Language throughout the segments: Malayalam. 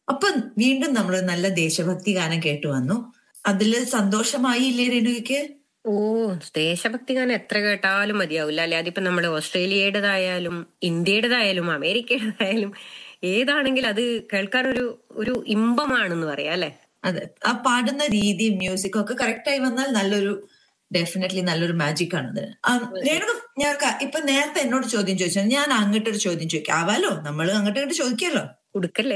അപ്പൊ വീണ്ടും നമ്മൾ നല്ല ദേശഭക്തി ഗാനം കേട്ടു വന്നു അതില് സന്തോഷമായി ഇല്ലേ രേണുവിക്ക് ഓ ദേശഭക്തി ഗാനം എത്ര കേട്ടാലും മതിയാവില്ല അല്ലെ അതിപ്പോ നമ്മൾ ഓസ്ട്രേലിയയുടേതായാലും ഇന്ത്യയുടേതായാലും അമേരിക്കയുടേതായാലും ഏതാണെങ്കിൽ അത് കേൾക്കാൻ ഒരു ഒരു ഇമ്പമാണെന്ന് പറയാം അല്ലെ അതെ ആ പാടുന്ന രീതി മ്യൂസിക്കും ഒക്കെ കറക്റ്റ് ആയി വന്നാൽ നല്ലൊരു ഡെഫിനറ്റ്ലി നല്ലൊരു മാജിക് ആണ് അതിന് ആ, രേണു ഞാൻ ക- ഇപ്പൊ നേരത്തെ എന്നോട് ചോദ്യം ചോദിച്ചു ഞാൻ അങ്ങോട്ടൊരു ചോദ്യം ചോദിക്കാം ആവാലോ നമ്മൾ അങ്ങോട്ട് ഇങ്ങോട്ട് ചോദിക്കാലോ ഉടുക്കല്ലേ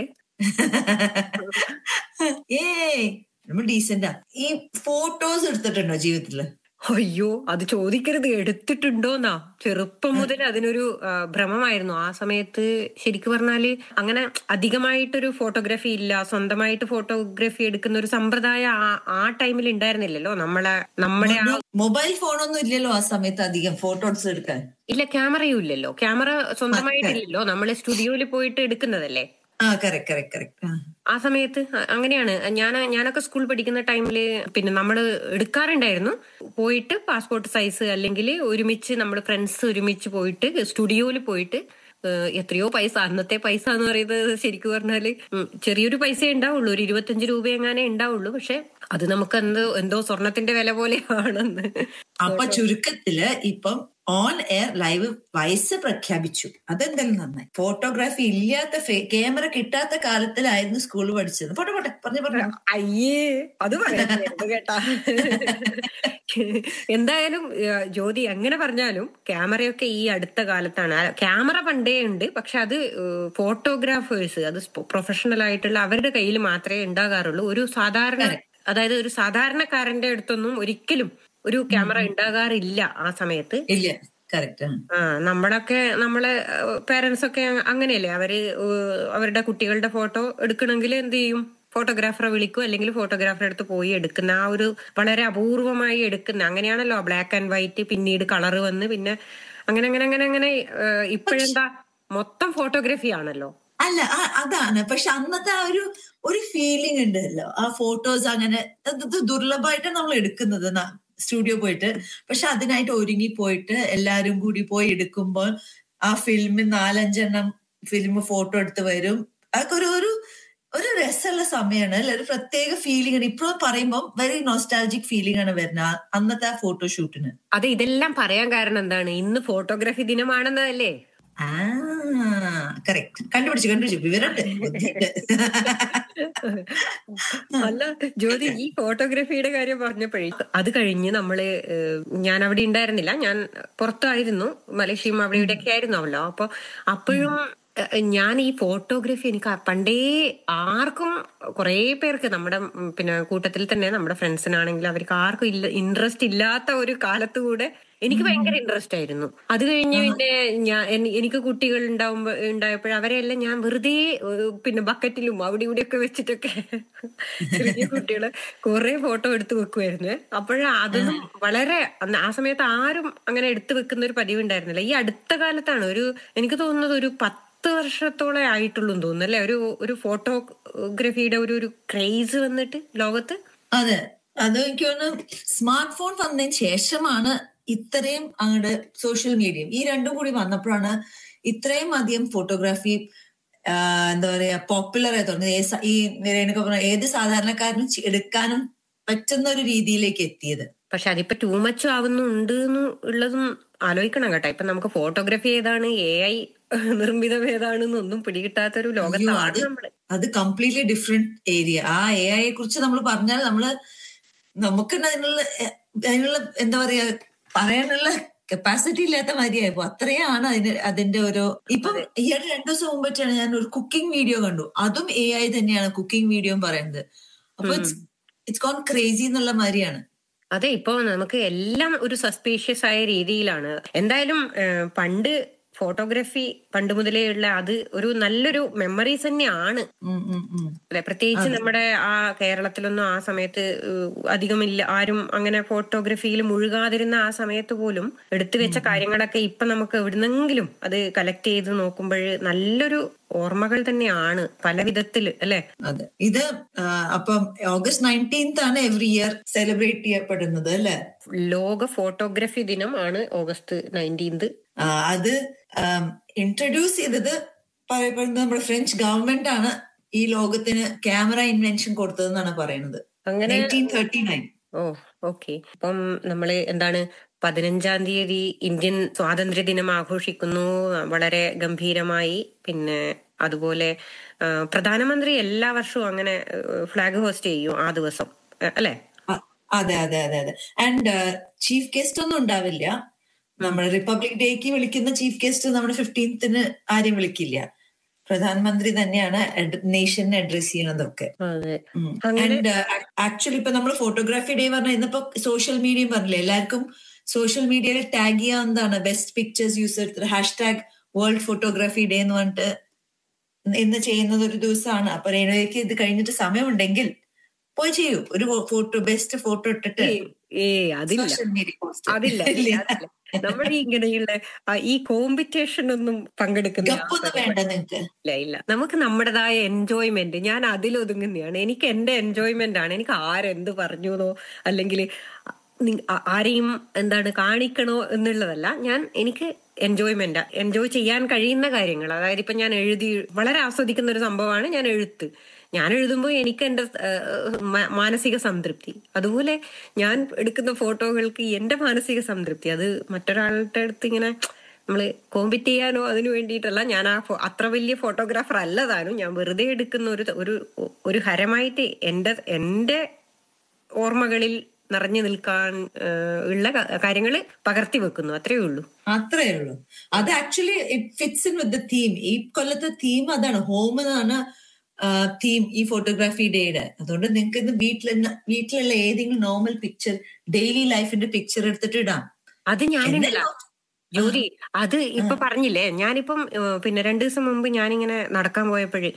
ഏ നമ്മൾ ഡീസന്റാ ഈ ഫോട്ടോസ് എടുത്തിട്ടുണ്ടോ ജീവിതത്തില് അയ്യോ അത് ചോദിക്കരുത് എടുത്തിട്ടുണ്ടോന്നാ ചെറുപ്പം മുതൽ അതിനൊരു ആ, ഭ്രമമായിരുന്നു ആ സമയത്ത് ശരിക്കും പറഞ്ഞാല് അങ്ങനെ അധികമായിട്ടൊരു ഫോട്ടോഗ്രാഫി ഇല്ല സ്വന്തമായിട്ട് ഫോട്ടോഗ്രാഫി എടുക്കുന്ന ഒരു സമ്പ്രദായം ആ- ആ ടൈമിൽ ഉണ്ടായിരുന്നില്ലല്ലോ നമ്മളെ നമ്മുടെ ആ മൊബൈൽ ഫോണൊന്നും ഇല്ലല്ലോ ആ സമയത്ത് അധികം ഫോട്ടോസ് എടുക്കാൻ ഇല്ല ക്യാമറയും ഇല്ലല്ലോ ക്യാമറ സ്വന്തമായിട്ടില്ലല്ലോ നമ്മൾ സ്റ്റുഡിയോയിൽ പോയിട്ട് എടുക്കുന്നതല്ലേ ആ കറക്റ്റ് കറക്റ്റ് കറക്റ്റ് ആ സമയത്ത് അ- അങ്ങനെയാണ് ഞാൻ ഞാനൊക്കെ സ്കൂൾ പഠിക്കുന്ന ടൈമില് പിന്നെ നമ്മൾ എടുക്കാറുണ്ടായിരുന്നു പോയിട്ട് പാസ്പോർട്ട് സൈസ് അല്ലെങ്കിൽ ഒരുമിച്ച് നമ്മൾ ഫ്രണ്ട്സ് ഒരുമിച്ച് പോയിട്ട് സ്റ്റുഡിയോയിൽ പോയിട്ട് ഏഹ് എത്രയോ പൈസ അന്നത്തെ പൈസ എന്ന് പറയുന്നത് ശരിക്കും പറഞ്ഞാല് ഉം, ചെറിയൊരു പൈസ ഉണ്ടാവുള്ളൂ ഒരു ഇരുപത്തഞ്ച് രൂപ എങ്ങാനേ ഉണ്ടാവുള്ളൂ പക്ഷെ അത് നമുക്ക് എന്തോ എന്തോ സ്വർണത്തിന്റെ വില പോലെയാണെന്ന് അപ്പൊ ചുരുക്കത്തില് ഇപ്പം ഓൺ എയർ ലൈവ് വയസ്സ് പ്രഖ്യാപിച്ചു അതെന്തായാലും നന്നായി ഫോട്ടോഗ്രാഫി ഇല്ലാത്ത ക്യാമറ കിട്ടാത്ത കാലത്തിലായിരുന്നു സ്കൂൾ പഠിച്ചത് പോട്ടെ പോട്ടെ പറഞ്ഞു പറഞ്ഞു അയ്യേ അത് പറയായിരുന്നു കേട്ടാ എന്തായാലും ഏഹ്, ജ്യോതി എങ്ങനെ പറഞ്ഞാലും ക്യാമറയൊക്കെ ഈ അടുത്ത കാലത്താണ് ആ, ക്യാമറ പണ്ടേ ഉണ്ട് പക്ഷെ അത് ഫോട്ടോഗ്രാഫേഴ്സ് അത് പ്രൊഫഷണൽ ആയിട്ടുള്ള അവരുടെ കയ്യിൽ മാത്രമേ ഉണ്ടാകാറുള്ളൂ ഒരു സാധാരണ അതായത് ഒരു സാധാരണക്കാരന്റെ അടുത്തൊന്നും ഒരിക്കലും ഒരു ക്യാമറ ഉണ്ടാകാറില്ല ആ സമയത്ത് ഇല്ല കറക്റ്റ് ആ നമ്മളൊക്കെ നമ്മളെ പേരൻസ് ഒക്കെ അങ്ങനെയല്ലേ അവര് ഏഹ് അവരുടെ കുട്ടികളുടെ ഫോട്ടോ എടുക്കണമെങ്കിൽ എന്ത് ചെയ്യും ഫോട്ടോഗ്രാഫറെ വിളിക്കും അല്ലെങ്കിൽ ഫോട്ടോഗ്രാഫറെ അടുത്ത് പോയി എടുക്കുന്ന ആ ഒരു വളരെ അപൂർവമായി എടുക്കുന്ന അങ്ങനെയാണല്ലോ ബ്ലാക്ക് ആൻഡ് വൈറ്റ് പിന്നീട് കളർ വന്ന് പിന്നെ അങ്ങനെ അങ്ങനെ അങ്ങനെ അങ്ങനെ ഏഹ് ഇപ്പോഴെന്താ മൊത്തം ഫോട്ടോഗ്രാഫി ആണല്ലോ അല്ല ആ- അതാണ് പക്ഷെ അന്നത്തെ ആ ഒരു ഒരു ഫീലിംഗ് ഉണ്ടല്ലോ ആ ഫോട്ടോസ് അങ്ങനെ അത് ഇത് ദുർലഭമായിട്ട് നമ്മൾ എടുക്കുന്നത് സ്റ്റുഡിയോ പോയിട്ട് പക്ഷെ അതിനായിട്ട് ഒരുങ്ങി പോയിട്ട് എല്ലാരും കൂടി പോയി എടുക്കുമ്പോൾ ആ ഫിലിമിൽ നാലഞ്ചെണ്ണം ഫിലിം ഫോട്ടോ എടുത്ത് വരും അതൊക്കെ ഒരു ഒരു ഒരു രസമുള്ള സമയമാണ് അല്ലെ ഒരു പ്രത്യേക ഫീലിംഗ് ആണ് ഇപ്പോഴും പറയുമ്പോൾ വെരി നോസ്റ്റാലജിക് ഫീലിംഗ് ആണ് വരുന്നത് ആ- അന്നത്തെ ആ ഫോട്ടോഷൂട്ടിന് അത് ഇതെല്ലാം പറയാൻ കാരണം എന്താണ് ഇന്ന് ഫോട്ടോഗ്രാഫി ദിനമാണെന്നതല്ലേ ആ കറക്റ്റ് കണ്ടുപിടിച്ചു കണ്ടുപിടിച്ചു വിവരമുണ്ട് ബുദ്ധിയുണ്ട്. അല്ല ജ്യോതി ഈ ഫോട്ടോഗ്രാഫിയുടെ കാര്യം പറഞ്ഞപ്പോഴേ അത് കഴിഞ്ഞ് നമ്മള് ഏഹ്, ഞാൻ അവിടെ ഉണ്ടായിരുന്നില്ല ഞാൻ പുറത്തായിരുന്നു മലേഷ്യയും അവിടെ ഇവിടെയൊക്കെ ആയിരുന്നല്ലോ അപ്പൊ അപ്പോഴും ഏഹ്, ഞാൻ ഈ ഫോട്ടോഗ്രാഫി എനിക്ക് ആ പണ്ടേ ആർക്കും കുറെ പേർക്ക് നമ്മുടെ ഉം, പിന്നെ കൂട്ടത്തിൽ തന്നെ നമ്മുടെ ഫ്രണ്ട്സിനാണെങ്കിലും അവർക്ക് ആർക്കും ഇല്ല ഇൻട്രസ്റ്റ് ഇല്ലാത്ത ഒരു കാലത്ത് കൂടെ എനിക്ക് ഭയങ്കര ഇൻട്രസ്റ്റ് ആയിരുന്നു അത് കഴിഞ്ഞ് പിന്നെ ഞാൻ എനി- എനിക്ക് കുട്ടികൾ ഉണ്ടാവുമ്പോ ഉണ്ടായപ്പോൾ അവരെല്ലാം ഞാൻ വെറുതെ ഏഹ്, പിന്നെ ബക്കറ്റിലും അവിടെ ഇവിടെയൊക്കെ വെച്ചിട്ടൊക്കെ ചെറിയ കുട്ടികള് കുറെ ഫോട്ടോ എടുത്തു വെക്കുമായിരുന്നു അപ്പോഴാ അതൊന്നും വളരെ അന്ന് ആ സമയത്ത് ആരും അങ്ങനെ എടുത്തു വെക്കുന്ന ഒരു പതിവ് ഉണ്ടായിരുന്നില്ല ഈ അടുത്ത കാലത്താണ് ഒരു എനിക്ക് തോന്നുന്നത് ഒരു പത്ത് വർഷത്തോളം ആയിട്ടുള്ളൂ എന്ന് തോന്നുന്നു അല്ലെ ഒരു ഒരു ഫോട്ടോഗ്രാഫിയുടെ ഒരു ഒരു ക്രേസ് വന്നിട്ട് ലോകത്ത് അതെ അത് എനിക്ക് തോന്നുന്നു സ്മാർട്ട് ഫോൺ വന്നതിന് ശേഷമാണ് ഇത്രയും അങ്ങോട്ട് സോഷ്യൽ മീഡിയയും ഈ രണ്ടും കൂടി വന്നപ്പോഴാണ് ഇത്രയും അധികം ഫോട്ടോഗ്രാഫി എന്താ പറയാ പോപ്പുലർ ആയി തുടങ്ങി ഏ സ- ഈ രേണുക പറഞ്ഞ ഏത് സാധാരണക്കാരനും ചെ- എടുക്കാനും പറ്റുന്ന ഒരു രീതിയിലേക്ക് എത്തിയത് പക്ഷെ അതിപ്പോ ടൂ മച്ച് ആവുന്നുണ്ട് എന്ന് ഉള്ളതും ആലോചിക്കണം കേട്ടോ ഇപ്പൊ നമുക്ക് ഫോട്ടോഗ്രാഫി ഏതാണ് എ ഐ നിർമ്മിതം ഏതാണെന്നൊന്നും പിടികിട്ടാത്ത ഒരു അയ്യോ, ലോകത്താണ് അത് നമ്മള് അത് കംപ്ലീറ്റ്ലി ഡിഫറെന്റ് ഏരിയ ആ എ ഐയെ കുറിച്ച് നമ്മൾ പറഞ്ഞാൽ നമ്മള് നമുക്ക് തന്നെ അതിനുള്ള എ, അതിനുള്ള എന്താ പറയാ പറയാനുള്ള കപ്പാസിറ്റി ഇല്ലാത്ത മാതിരിയായപ്പോ അത്രയാണ് അതിന് അതിന്റെ ഒരു ഇപ്പം ഈയിടെ രണ്ടു ദിവസം മുമ്പിട്ടാണ് ഞാൻ ഒരു കുക്കിംഗ് വീഡിയോ കണ്ടു അതും എ ഐ തന്നെയാണ് കുക്കിംഗ് വീഡിയോ പറയുന്നത് അപ്പൊ ഇറ്റ്സ് ഇറ്റ്സ് കോൺ ക്രേസി എന്നുള്ള മാതിരിയാണ് അതെ ഇപ്പൊ നമുക്ക് എല്ലാം ഒരു സസ്പീഷ്യസ് ആയ രീതിയിലാണ് എന്തായാലും ഏഹ്, പണ്ട് ഫോട്ടോഗ്രാഫി പണ്ട് മുതലേ ഉള്ള അത് ഒരു നല്ലൊരു മെമ്മറീസ് തന്നെയാണ് ഉം ഉം ഉം അല്ലെ പ്രത്യേകിച്ച് നമ്മുടെ ആ കേരളത്തിലൊന്നും ആ സമയത്ത് ഏഹ്, അധികമില്ല ആരും അങ്ങനെ ഫോട്ടോഗ്രാഫിയിൽ മുഴുകാതിരുന്ന ആ സമയത്ത് പോലും എടുത്തു വെച്ച കാര്യങ്ങളൊക്കെ ഇപ്പൊ നമുക്ക് എവിടുന്നെങ്കിലും അത് കളക്ട് ചെയ്ത് നോക്കുമ്പോൾ നല്ലൊരു ഓർമ്മകൾ തന്നെയാണ് പല വിധത്തില് അല്ലെ അതെ ഇത് ആ, അപ്പം ഓഗസ്റ്റ് നയൻറ്റീൻത്ത് ആണ് എവറി ഇയർ സെലിബ്രേറ്റ് ചെയ്യപ്പെടുന്നത് അല്ലെ ലോക ഫോട്ടോഗ്രാഫി ദിനം ആണ് ഓഗസ്റ്റ് നയൻറ്റീൻത് അത് ഇൻട്രൊഡ്യൂസ് ചെയ്തത് പറയപ്പെടുന്നത് നമ്മുടെ ഫ്രഞ്ച് ഗവൺമെന്റ് ആണ് ഈ ലോകത്തിന് ക്യാമറ ഇൻവെൻഷൻ കൊടുത്തതെന്നാണ് പറയുന്നത് അങ്ങനെ nineteen thirty nine oh okay അപ്പം നമ്മള് എന്താണ് പതിനഞ്ചാം തീയതി ഇന്ത്യൻ സ്വാതന്ത്ര്യ ദിനം ആഘോഷിക്കുന്നു വളരെ ഗംഭീരമായി പിന്നെ അതുപോലെ ആ, പ്രധാനമന്ത്രി എല്ലാ വർഷവും അങ്ങനെ ഫ്ലാഗ് ഹോസ്റ്റ് ചെയ്യും ആ ദിവസം അ- അല്ലെ അതെ അതെ അതെ അതെ ആൻഡ് ചീഫ് ഗസ്റ്റ് ഒന്നും ഉണ്ടാവില്ല നമ്മുടെ റിപ്പബ്ലിക് ഡേക്ക് വിളിക്കുന്ന ചീഫ് ഗസ്റ്റ് നമ്മുടെ ഫിഫ്റ്റീൻത്തിന് ആരും വിളിക്കില്ല പ്രധാനമന്ത്രി തന്നെയാണ് നേഷനെ അഡ്രസ് ചെയ്യുന്നതൊക്കെ അതെ അങ്ങനെ ആൻഡ് ആക്ച്വലി ഇപ്പൊ നമ്മൾ ഫോട്ടോഗ്രാഫി ഡേ പറഞ്ഞ ഇന്നിപ്പോ സോഷ്യൽ മീഡിയ പറഞ്ഞില്ലേ എല്ലാവർക്കും സോഷ്യൽ മീഡിയയിൽ ടാഗ് ചെയ്യാവുന്നതാണ് best pictures use hashtag world photography day എന്ന് പറഞ്ഞിട്ട് ഇന്ന് ചെയ്യുന്നത് ഒരു ദിവസമാണ് അപ്പൊ രേണുവയ്ക്ക് ഇത് കഴിഞ്ഞിട്ട് സമയമുണ്ടെങ്കിൽ പോയി ചെയ്യൂ ഒരു ഫോട്ടോ ബെസ്റ്റ് ഫോട്ടോ ഇട്ടിട്ട് ഏ അതില്ല സോഷ്യൽ മീഡിയ പോസ്റ്റ് അതില്ല അതില്ല. നമ്മൾ ഈ ഇങ്ങനെയുള്ള ആ, ഈ കോമ്പറ്റീഷൻ ഒന്നും പങ്കെടുക്കുന്ന ഗപ്പൊന്നും വേണ്ട നിങ്ങക്ക് ഇല്ല ഇല്ല നമുക്ക് നമ്മുടേതായ എൻജോയ്മെന്റ് ഞാൻ അതിലൊതുങ്ങുന്നതാണ് എനിക്ക് എന്റെ എൻജോയ്മെന്റ് ആണ് എനിക്ക് ആരെന്ത് പറഞ്ഞുവെന്നോ അല്ലെങ്കിൽ ആരെയും എന്താണ് കാണിക്കണോ എന്നുള്ളതല്ല ഞാൻ എനിക്ക് എൻജോയ്മെന്റ് എൻജോയ് ചെയ്യാൻ കഴിയുന്ന കാര്യങ്ങൾ അതായത് ഇപ്പൊ ഞാൻ എഴുതി വളരെ ആസ്വദിക്കുന്ന ഒരു സംഭവമാണ് ഞാൻ എഴുത്ത് ഞാൻ എഴുതുമ്പോൾ എനിക്ക് എന്റെ ഏഹ്, മ- മാനസിക സംതൃപ്തി അതുപോലെ ഞാൻ എടുക്കുന്ന ഫോട്ടോകൾക്ക് എന്റെ മാനസിക സംതൃപ്തി അത് മറ്റൊരാളുടെ അടുത്ത് ഇങ്ങനെ നമ്മള് കോമ്പറ്റ് ചെയ്യാനോ അതിനു വേണ്ടിയിട്ടല്ല ഞാൻ ആ ഫോ- അത്ര വലിയ ഫോട്ടോഗ്രാഫർ അല്ല താനും ഞാൻ വെറുതെ എടുക്കുന്ന ഒരു ഒരു ഒരു ഹരമായിട്ട് എന്റെ എന്റെ ഓർമ്മകളിൽ നിറഞ്ഞു നിൽക്കാൻ ഏഹ്, ഉള്ള കാര്യങ്ങൾ പകർത്തി വെക്കുന്നു അത്രയേ ഉള്ളൂ അത്രേ ഉള്ളൂ അത് actually fits in with the theme ഈ കൊല്ലത്തെ തീം അതാണ് ഹോം എന്നാണ് തീം ഈ ഫോട്ടോഗ്രാഫി ഡേയുടെ അതുകൊണ്ട് നിങ്ങൾക്ക് ഇന്ന് വീട്ടിൽ വീട്ടിലുള്ള ഏതെങ്കിലും നോർമൽ പിക്ചർ ഡെയിലി ലൈഫിന്റെ പിക്ചർ എടുത്തിട്ട് ഇടാം അത് ഞാനുണ്ടല്ല എന്തായാലും ജ്യോതി അത് ഇപ്പൊ പറഞ്ഞില്ലേ ഞാനിപ്പം ഏഹ്, പിന്നെ രണ്ടു ദിവസം മുമ്പ് ഞാനിങ്ങനെ നടക്കാൻ പോയപ്പോഴേ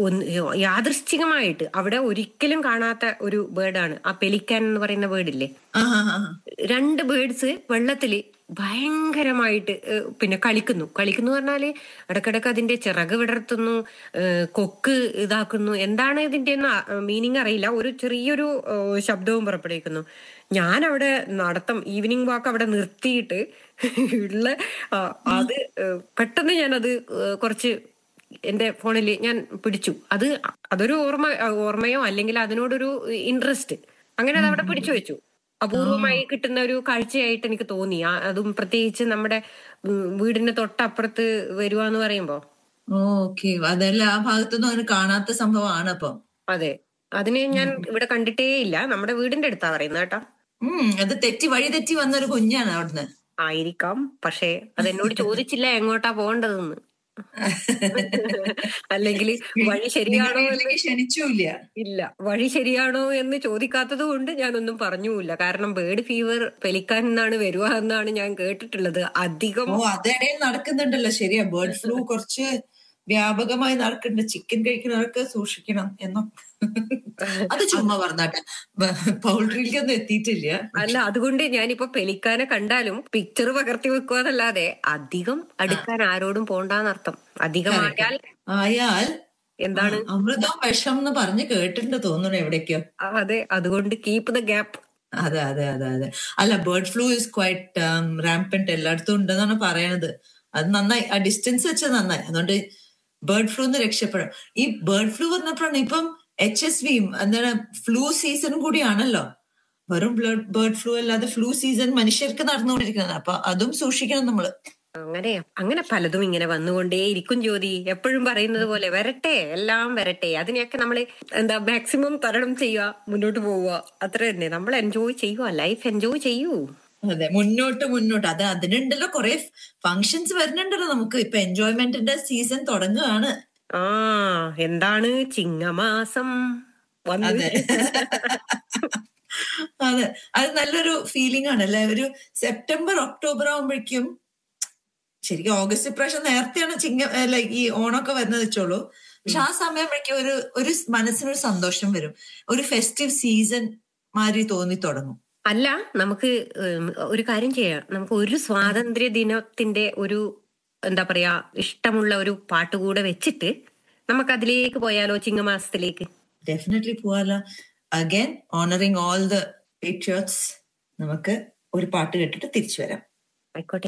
യാദൃശ്ചികമായിട്ട് അവിടെ ഒരിക്കലും കാണാത്ത ഒരു ബേർഡാണ് ആ പെലിക്കാൻ എന്ന് പറയുന്ന ബേർഡില്ലേ ആ ആ, ആ. രണ്ട് ബേർഡ്സ് വെള്ളത്തില് ഭയങ്കരമായിട്ട് ഏഹ്, പിന്നെ കളിക്കുന്നു കളിക്കുന്നു പറഞ്ഞാല് ഇടക്കിടക്ക് അതിന്റെ ചിറക് വിടർത്തുന്നു ഏഹ്, കൊക്ക് ഇതാക്കുന്നു എന്താണ് ഇതിന്റെ മീനിങ് അറിയില്ല ഒരു ചെറിയൊരു ഏഹ്, ശബ്ദവും പുറപ്പെടുവിക്കുന്നു ഞാൻ അവിടെ നടത്തം ഈവനിങ് വാക്ക് അവിടെ നിർത്തിയിട്ട് ഉള്ള ആ, അത് ഏഹ്, പെട്ടെന്ന് ഞാനത് ഏഹ്, കുറച്ച് എന്റെ ഫോണിൽ ഞാൻ പിടിച്ചു അത് അതൊരു ഓർമ്മ ഓർമ്മയോ അല്ലെങ്കിൽ അതിനോടൊരു ഇൻട്രസ്റ്റ് അങ്ങനെ അത് അവിടെ പിടിച്ചു വെച്ചു അപൂർവമായി കിട്ടുന്ന ഒരു കാഴ്ചയായിട്ട് എനിക്ക് തോന്നി ആ- അതും പ്രത്യേകിച്ച് നമ്മുടെ ഉം, വീടിന്റെ തൊട്ടപ്പുറത്ത് വരുവാന്ന് പറയുമ്പോ ഓക്കെ അതെല്ലാം ആ ഭാഗത്തൊന്നും അങ്ങനെ കാണാത്ത സംഭവമാണ് അപ്പം അതെ അതിന് ഞാൻ ഇവിടെ കണ്ടിട്ടേ ഇല്ല നമ്മുടെ വീടിന്റെ അടുത്താ പറയുന്നത് കേട്ടോ ഉം അത് തെറ്റി വഴി തെറ്റി വന്ന ഒരു കുഞ്ഞാണ് അവിടുന്ന് ആയിരിക്കാം പക്ഷേ അതെന്നോട് ചോദിച്ചില്ല എങ്ങോട്ടാ പോകേണ്ടതെന്ന് അല്ലെങ്കിൽ വഴി ശരിയാണോ എന്ന് വീട്ടിലേക്ക് ക്ഷണിച്ചില്ല ഇല്ല വഴി ശരിയാണോ എന്ന് ചോദിക്കാത്തത് കൊണ്ട് ഞാനൊന്നും പറഞ്ഞുമില്ല കാരണം ബേർഡ് ഫീവർ പെലിക്കാൻ എന്നാണ് വരുക എന്നാണ് ഞാൻ കേട്ടിട്ടുള്ളത് അധികം ഓ അതിടയിൽ നടക്കുന്നുണ്ടല്ലോ ശരിയാ ബേർഡ് ഫ്ലൂ കുറച്ച് വ്യാപകമായി നടക്കുന്നുണ്ട് ചിക്കൻ കഴിക്കുന്നവർക്ക് സൂക്ഷിക്കണം എന്നോ അത് ചുമ്മാ പറഞ്ഞാട്ടെ പൗൾട്രിയിലേക്കൊന്നും എത്തിയിട്ടില്ല അല്ല അതുകൊണ്ട് ഞാനിപ്പോ പെലിക്കാനെ കണ്ടാലും പിക്ചർ പകർത്തി വെക്കുവാന്നല്ലാതെ അധികം അടുക്കാൻ ആരോടും പോണ്ടാന്നർത്ഥം അധികമായാൽ ആയാൽ എന്താണ് അമൃതം വിഷം എന്ന് പറഞ്ഞ് കേട്ടിട്ടുണ്ട് തോന്നുന്നു എവിടേക്കോ അതെ അതുകൊണ്ട് കീപ് ദ ഗ്യാപ്പ് അതെ അതെ അതെ അതെ അല്ല bird flu is quite rampant എല്ലായിടത്തും ഉണ്ടെന്നാണ് പറയണത് അത് നന്നായി ആ ഡിസ്റ്റൻസ് വെച്ച് നന്നായി അതുകൊണ്ട് ബേർഡ് ഫ്ലൂ എന്ന് രക്ഷപ്പെടും ഈ ബേർഡ് ഫ്ലൂ പറഞ്ഞപ്പോഴാണ് ഇപ്പം എച്ച് എസ് വിയും എന്താണ് ഫ്ലൂ സീസണും കൂടിയാണല്ലോ വെറും ബേർഡ് ഫ്ലൂ അല്ലാതെ ഫ്ലൂ സീസൺ മനുഷ്യർക്ക് നടന്നുകൊണ്ടിരിക്കുന്നത് അപ്പൊ അതും സൂക്ഷിക്കണം നമ്മള് അങ്ങനെ അങ്ങനെ പലതും ഇങ്ങനെ വന്നുകൊണ്ടേ ഇരിക്കും ജ്യോതി എപ്പോഴും പറയുന്നത് പോലെ വരട്ടെ എല്ലാം വരട്ടെ അതിനെയൊക്കെ നമ്മൾ എന്താ മാക്സിമം തരണം ചെയ്യുക മുന്നോട്ട് പോവുക അത്ര തന്നെ നമ്മൾ എൻജോയ് ചെയ്യുക ലൈഫ് എൻജോയ് ചെയ്യൂ അതെ മുന്നോട്ട് മുന്നോട്ട് അത് അതിനുണ്ടല്ലോ കുറെ ഫങ്ഷൻസ് വരുന്നുണ്ടല്ലോ നമുക്ക് ഇപ്പൊ എൻജോയ്മെന്റിന്റെ സീസൺ തുടങ്ങുകയാണ് ആ എന്താണ് ചിങ്ങമാസം വന്നു അതെ അതെ അത് നല്ലൊരു ഫീലിംഗ് ആണ് അല്ലെ ഒരു സെപ്റ്റംബർ ഒക്ടോബർ ആകുമ്പോഴേക്കും ശരിക്കും ഓഗസ്റ്റ് ഇപ്രാവശ്യം നേരത്തെയാണ് ചിങ്ങ ലൈക്ക് ഈ ഓണമൊക്കെ വരുന്നത് വെച്ചോളൂ പക്ഷെ ആ സമയമ്പോഴേക്കും ഒരു ഒരു മനസ്സിനൊരു സന്തോഷം വരും ഒരു ഫെസ്റ്റീവ് സീസൺ മാതിരി തോന്നി തുടങ്ങും അല്ല നമുക്ക് ഉം, ഒരു കാര്യം ചെയ്യാം നമുക്ക് ഒരു സ്വാതന്ത്ര്യ ദിനത്തിന്റെ ഒരു എന്താ പറയാ ഇഷ്ടമുള്ള ഒരു പാട്ട് കൂടെ വെച്ചിട്ട് നമുക്ക് അതിലേക്ക് പോയാലോ ചിങ്ങമാസത്തിലേക്ക് ഡെഫിനറ്റ്ലി പോവാലോ again honouring all the patriots നമുക്ക് ഒരു പാട്ട് കേട്ടിട്ട് തിരിച്ചു വരാം ആയിക്കോട്ടെ